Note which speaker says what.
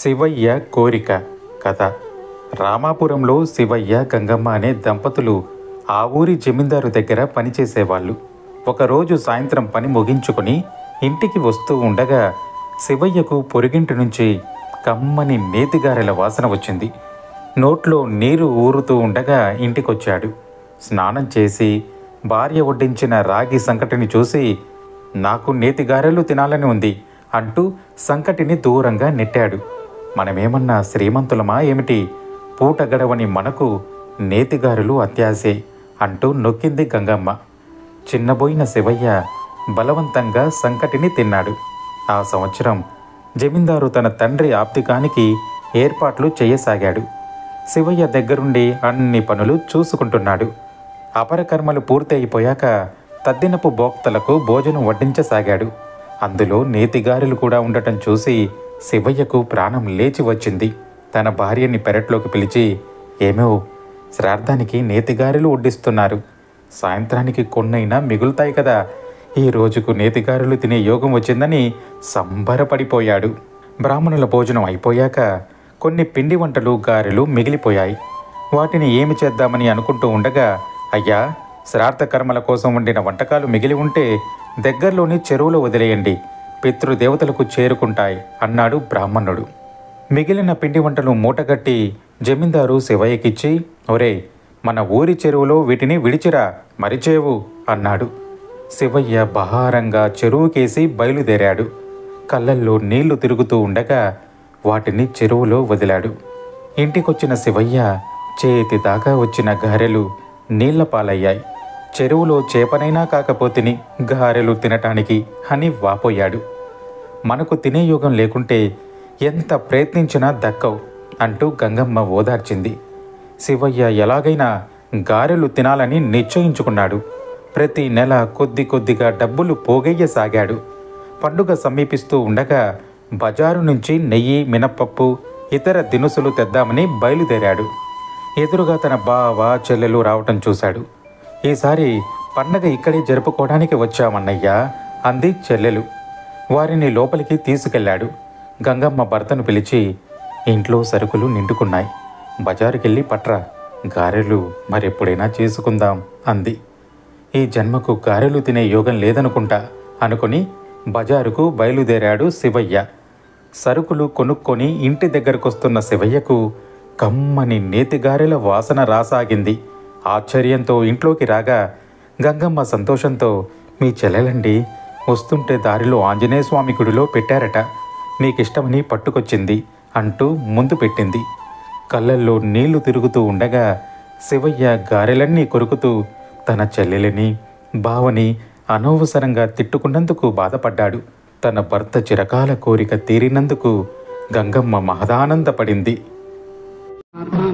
Speaker 1: శివయ్య కోరిక కథ రామాపురంలో శివయ్య గంగమ్మ అనే దంపతులు ఆ ఊరి జమీందారు దగ్గర పనిచేసేవాళ్ళు ఒకరోజు సాయంత్రం పని ముగించుకొని ఇంటికి వస్తూ ఉండగా శివయ్యకు పొరుగింటి నుంచి కమ్మని నేతిగారెల వాసన వచ్చింది నోట్లో నీరు ఊరుతూ ఉండగా ఇంటికొచ్చాడు స్నానం చేసి భార్య వడ్డించిన రాగి సంకటిని చూసి నాకు నేతిగారెలు తినాలని ఉంది అంటూ సంకటిని దూరంగా నెట్టాడు మనమేమన్నా శ్రీమంతులమా ఏమిటి పూట గడవని మనకు నేతిగారెలు అత్యాసే అంటూ నొక్కింది గంగమ్మ చిన్నబోయిన శివయ్య బలవంతంగా సంకటిని తిన్నాడు ఆ సంవత్సరం జమీందారు తన తండ్రి ఆప్తికానికి ఏర్పాట్లు చేయసాగాడు శివయ్య దగ్గరుండి అన్ని పనులు చూసుకుంటున్నాడు అపరకర్మలు పూర్తి అయిపోయాక తద్దినపు భోక్తలకు భోజనం వడ్డించసాగాడు అందులో నేతిగారెలు కూడా ఉండటం చూసి శివయ్యకు ప్రాణం లేచి వచ్చింది తన భార్యని పెరట్లోకి పిలిచి ఏమో శ్రార్థానికి నేతిగారెలు వడ్డిస్తున్నారు సాయంత్రానికి కొన్నైనా మిగులుతాయి కదా ఈ రోజుకు నేతిగారెలు తినే యోగం వచ్చిందని సంబరపడిపోయాడు బ్రాహ్మణుల భోజనం అయిపోయాక కొన్ని పిండి వంటలు గారెలు మిగిలిపోయాయి వాటిని ఏమి చేద్దామని అనుకుంటూ ఉండగా అయ్యా శ్రార్థ కర్మల కోసం వండిన వంటకాలు మిగిలి ఉంటే దగ్గరలోని చెరువులో వదిలేయండి పితృదేవతలకు చేరుకుంటాయి అన్నాడు బ్రాహ్మణుడు మిగిలిన పిండి వంటలు మూటగట్టి జమీందారు శివయ్యకిచ్చి ఒరే మన ఊరి చెరువులో వీటిని విడిచిరా మరిచేవు అన్నాడు శివయ్య బహారంగా చెరువుకేసి బయలుదేరాడు కళ్ళల్లో నీళ్లు తిరుగుతూ ఉండగా వాటిని చెరువులో వదిలాడు ఇంటికొచ్చిన శివయ్య చేతి దాకా వచ్చిన గారెలు నీళ్ల పాలయ్యాయి చెరువులో చేపనైనా కాకపోతిని గారెలు తినటానికి అని వాపోయాడు మనకు తినే యోగం లేకుంటే ఎంత ప్రయత్నించినా దక్కవు అంటూ గంగమ్మ ఓదార్చింది శివయ్య ఎలాగైనా గారెలు తినాలని నిశ్చయించుకున్నాడు ప్రతి నెల కొద్ది కొద్దిగా డబ్బులు పోగేయసాగాడు పండుగ సమీపిస్తూ ఉండగా బజారు నుంచి నెయ్యి మినప్పప్పు ఇతర దినుసులు తెద్దామని బయలుదేరాడు ఎదురుగా తన బావ చెల్లెలు రావటం చూశాడు ఈసారి పండగ ఇక్కడే జరుపుకోవడానికి వచ్చామన్నయ్యా అంది చెల్లెలు వారిని లోపలికి తీసుకెళ్ళాడు గంగమ్మ భర్తను పిలిచి ఇంట్లో సరుకులు నిండుకున్నాయి బజారుకెళ్ళి పట్రా గారెలు మరెప్పుడైనా చేసుకుందాం అంది ఈ జన్మకు గారెలు తినే యోగం లేదనుకుంటా అనుకుని బజారుకు బయలుదేరాడు శివయ్య సరుకులు కొనుక్కొని ఇంటి దగ్గరకొస్తున్న శివయ్యకు కమ్మని నేతిగారెల వాసన రాసాగింది ఆశ్చర్యంతో ఇంట్లోకి రాగా గంగమ్మ సంతోషంతో మీ చెల్లెలండి వస్తుంటే దారిలో ఆంజనేయ స్వామి గుడిలో పెట్టారట మీకిష్టమని పట్టుకొచ్చింది అంటూ ముందు పెట్టింది కళ్ళల్లో నీళ్లు తిరుగుతూ ఉండగా శివయ్య గారెలన్నీ కొరుకుతూ తన చెల్లెలిని బావని అనవసరంగా తిట్టుకున్నందుకు బాధపడ్డాడు తన భర్త చిరకాల కోరిక తీరినందుకు గంగమ్మ మహదానందపడింది
Speaker 2: అర్థం